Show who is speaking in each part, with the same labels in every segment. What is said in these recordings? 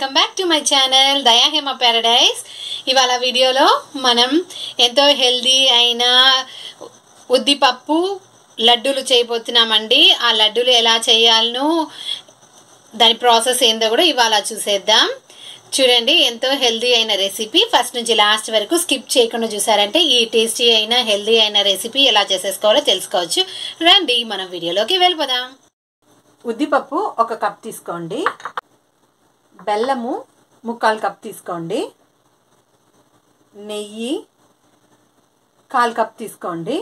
Speaker 1: welcome back to my channel Daya Hema Paradise ఇవాళ వీడియోలో మనం ఎంతో హెల్దీ అయిన ఉద్దిపప్పు లడ్డూలు చేయబోతున్నామండి ఆ లడ్డూలు ఎలా చేయాలనో దాని ప్రాసెస్ ఏందో కూడా ఇవాళ చూసేద్దాం చూడండి ఎంతో హెల్దీ అయిన రెసిపీ ఫస్ట్ నుంచి లాస్ట్ వరకు స్కిప్ చేయకుండా చూసారంటే ఈ టేస్టీ అయిన హెల్దీ అయిన రెసిపీ ఎలా చేసేసుకోవాలో తెలుసుకోవచ్చు రండి మనం వీడియోలోకి వెళ్ళిపోదాం
Speaker 2: ఉద్దిపప్పు ఒక కప్ తీసుకోండి బెల్లము ముక్కాలు కప్ తీసుకోండి నెయ్యి కాల్ కప్ తీసుకోండి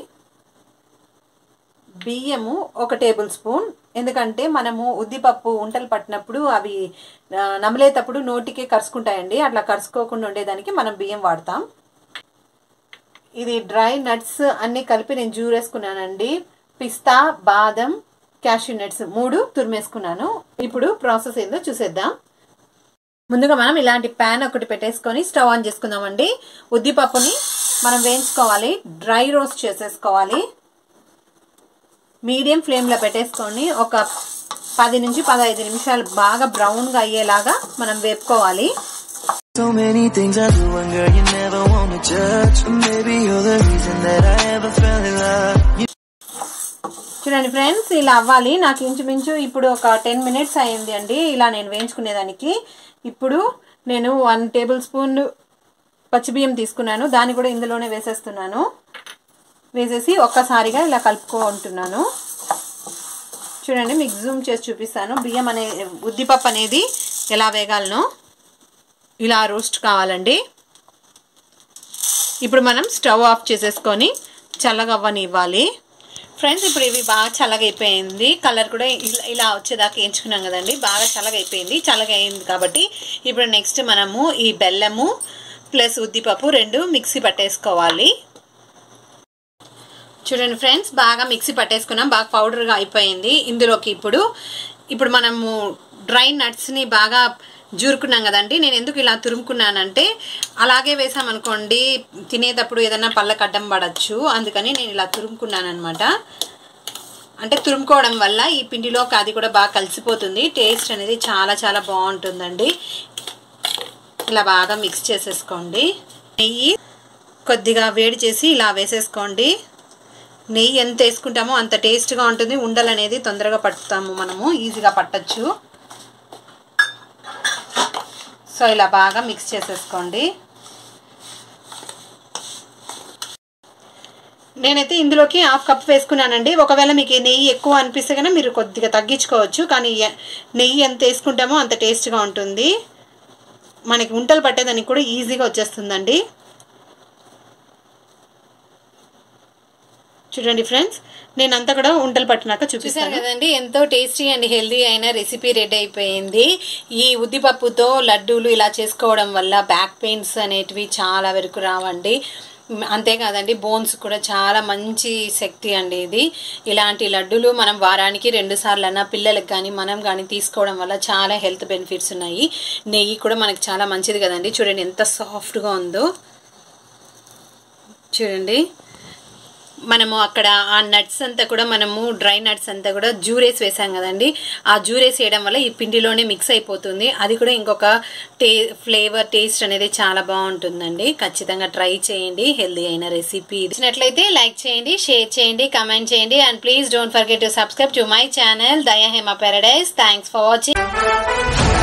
Speaker 2: బియ్యము ఒక టేబుల్ స్పూన్ ఎందుకంటే మనము ఉద్దిపప్పు ఉంటలు పట్టినప్పుడు అవి ఆ, నమలేటప్పుడు నోటికి కరుచుకుంటాయండి అట్లా కరుచుకోకుండా ఉండేదానికి మనం బియ్యం వాడతాం ఇది డ్రై నట్స్ అన్నీ కలిపి నేను జూరేసుకున్నానండి పిస్తా బాదం క్యాష్యూ నట్స్ మూడు తురిమేసుకున్నాను ఇప్పుడు ప్రాసెస్ ఏందో చూసేద్దాం ముందుగా మనం ఇలాంటి ప్యాన్ ఒకటి పెట్టేసుకొని స్టవ్ ఆన్ చేసుకుందామండి ఉద్దిపప్పుని మనం వేయించుకోవాలి డ్రై రోస్ట్ చేసేసుకోవాలి మీడియం ఫ్లేమ్లో పెట్టేసుకొని ఒక పది నుంచి పదహైదు నిమిషాలు బాగా బ్రౌన్గా అయ్యేలాగా మనం వేపుకోవాలి
Speaker 3: So many things I do and girl you never wanna judge But maybe you're the reason that I ever fell in love you
Speaker 2: చూడండి ఫ్రెండ్స్ ఇలా అవ్వాలి నాకు ఇంచుమించు ఇప్పుడు ఒక టెన్ మినిట్స్ అయింది అండి ఇలా నేను వేయించుకునేదానికి ఇప్పుడు నేను వన్ టేబుల్ స్పూన్ పచ్చిబియ్యం తీసుకున్నాను దాన్ని కూడా ఇందులోనే వేసేస్తున్నాను వేసేసి ఒక్కసారిగా ఇలా కలుపుకుంటున్నాను చూడండి మీకు జూమ్ చేసి చూపిస్తాను బియ్యం అనే ఉద్దిపప్పు అనేది ఎలా వేగాలనో ఇలా రోస్ట్ కావాలండి ఇప్పుడు మనం స్టవ్ ఆఫ్ చేసేసుకొని చల్లగా అవ్వనివ్వాలి ఫ్రెండ్స్ ఇప్పుడు ఇవి బాగా చల్లగా అయిపోయింది కలర్ కూడా ఇలా ఇలా వచ్చేదాకా ఎంచుకున్నాం కదండి బాగా చల్లగా అయిపోయింది చల్లగా అయింది కాబట్టి ఇప్పుడు నెక్స్ట్ మనము ఈ బెల్లము ప్లస్ ఉద్దిపప్పు రెండు మిక్సీ పట్టేసుకోవాలి చూడండి ఫ్రెండ్స్ బాగా మిక్సీ పట్టేసుకున్నాం బాగా పౌడర్గా అయిపోయింది ఇందులోకి ఇప్పుడు ఇప్పుడు మనము డ్రై నట్స్ని బాగా జూరుకున్నాం కదండి నేను ఎందుకు ఇలా తురుముకున్నానంటే అలాగే వేసామనుకోండి తినేటప్పుడు ఏదైనా పళ్ళకి అడ్డం పడచ్చు అందుకని నేను ఇలా తురుముకున్నాను అనమాట అంటే తురుముకోవడం వల్ల ఈ పిండిలోకి అది కూడా బాగా కలిసిపోతుంది టేస్ట్ అనేది చాలా చాలా బాగుంటుందండి ఇలా బాగా మిక్స్ చేసేసుకోండి నెయ్యి కొద్దిగా వేడి చేసి ఇలా వేసేసుకోండి నెయ్యి ఎంత వేసుకుంటామో అంత టేస్ట్గా ఉంటుంది ఉండలు అనేది తొందరగా పట్టుతాము మనము ఈజీగా పట్టచ్చు సో ఇలా బాగా మిక్స్ చేసేసుకోండి నేనైతే ఇందులోకి హాఫ్ కప్ వేసుకున్నానండి ఒకవేళ మీకు ఈ నెయ్యి ఎక్కువ అనిపిస్తే కనుక మీరు కొద్దిగా తగ్గించుకోవచ్చు కానీ ఎ- నెయ్యి ఎంత వేసుకుంటామో అంత టేస్ట్గా ఉంటుంది మనకి ఉంటలు పట్టేదానికి కూడా ఈజీగా వచ్చేస్తుందండి చూడండి ఫ్రెండ్స్ నేను అంతా కూడా ఉంటలు పట్టినాక
Speaker 1: చూసారు
Speaker 2: చూపిస్తాను
Speaker 1: కదండి ఎంతో టేస్టీ అండ్ హెల్దీ అయిన రెసిపీ రెడీ అయిపోయింది ఈ ఉద్దిపప్పుతో లడ్డూలు ఇలా చేసుకోవడం వల్ల బ్యాక్ పెయిన్స్ అనేటివి చాలా వరకు రావండి మ్, అంతేకాదండి బోన్స్ కూడా చాలా మంచి శక్తి అండి ఇది ఇలాంటి లడ్డూలు మనం వారానికి రెండు సార్లు అన్నా పిల్లలకు కానీ మనం కానీ తీసుకోవడం వల్ల చాలా హెల్త్ బెనిఫిట్స్ ఉన్నాయి నెయ్యి కూడా మనకి చాలా మంచిది కదండి చూడండి ఎంత సాఫ్ట్గా ఉందో చూడండి మనము అక్కడ ఆ నట్స్ అంతా కూడా మనము డ్రై నట్స్ అంతా కూడా జూరేసి వేసాం కదండి ఆ జూరేసి వేయడం వల్ల ఈ పిండిలోనే మిక్స్ అయిపోతుంది అది కూడా ఇంకొక టే ఫ్లేవర్ టేస్ట్ అనేది చాలా బాగుంటుందండి ఖచ్చితంగా ట్రై చేయండి హెల్దీ అయిన రెసిపీ ఇచ్చినట్లయితే లైక్ చేయండి షేర్ చేయండి కమెంట్ చేయండి and please don't forget to subscribe to my channel Daya Hema paradise thanks for watching